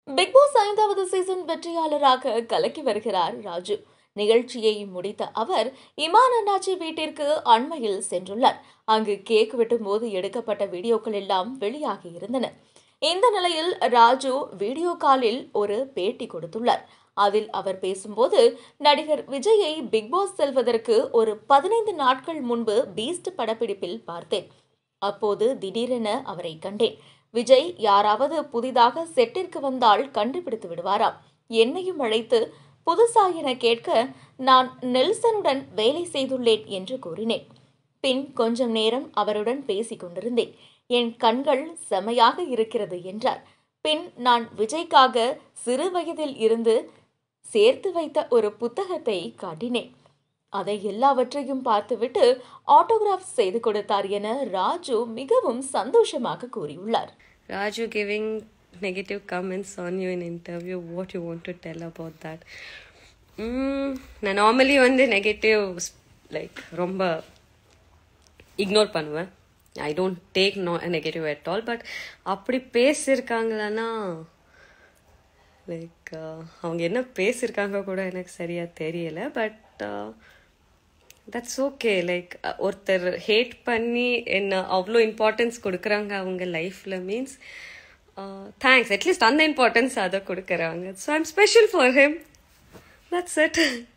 Big pass ஐந்தாவது season வெற்றியாளராக கலக்கி வருகிறார் ராஜு நிகழ்ச்சியை முடித்த அவர் இமான் அண்ணாச்சி வீட்டிற்கு அண்மையில் சென்றுள்ளார் அங்கு கேக் வெட்டும் போது எடுக்கப்பட்ட வீடியோக்கள் எல்லாம் வெளியாகி இருந்தன இந்த நிலையில் ராஜு வீடியோ காலில் ஒரு பேட்டி கொடுத்துள்ளார் அதில் அவர் பேசும்போது நடிகர் விஜயை பிக் பாஸ் செல்வதற்கு ஒரு பதினைந்து நாட்கள் முன்பு பீஸ்ட் படப்பிடிப்பில் பார்த்தேன் அப்போது திடீரென அவரை கண்டேன் விஜய் யாராவது புதிதாக செட்டிற்கு வந்தால் கண்டுபிடித்து விடுவாராம் என்னையும் அழைத்து புதுசா என கேட்க நான் நெல்சனுடன் வேலை செய்துள்ளேன் என்று கூறினேன் பின் கொஞ்சம் நேரம் அவருடன் பேசிக் கொண்டிருந்தேன் என் கண்கள் செமையாக இருக்கிறது என்றார் பின் நான் விஜய்க்காக சிறு வயதில் இருந்து சேர்த்து வைத்த ஒரு புத்தகத்தை காட்டினேன் அதை எல்லாவற்றையும் பார்த்துவிட்டு ஆட்டோகிராஃப் செய்து கொடுத்தார் என ராஜு மிகவும் சந்தோஷமாக கூறியுள்ளார் Raju giving negative comments on you in interview, what you want to tell about that? Mm, நான் நார்மலி வந்து நெகட்டிவ் லைக் ரொம்ப இக்னோர் பண்ணுவேன் I don't take no negative at all but அப்படி பேசியிருக்காங்களான்னா லைக் அவங்க என்ன பேசியிருக்காங்க கூட எனக்கு சரியாக தெரியல பட் தட்ஸ் ஓகே லைக் ஒருத்தர் ஹேட் பண்ணி என்ன அவ்வளோ இம்பார்ட்டன்ஸ் கொடுக்குறாங்க அவங்க லைஃப்பில் மீன்ஸ் தேங்க்ஸ் அட்லீஸ்ட் அந்த இம்பார்ட்டன்ஸ் அதை கொடுக்குறாங்க so I'm special for him that's it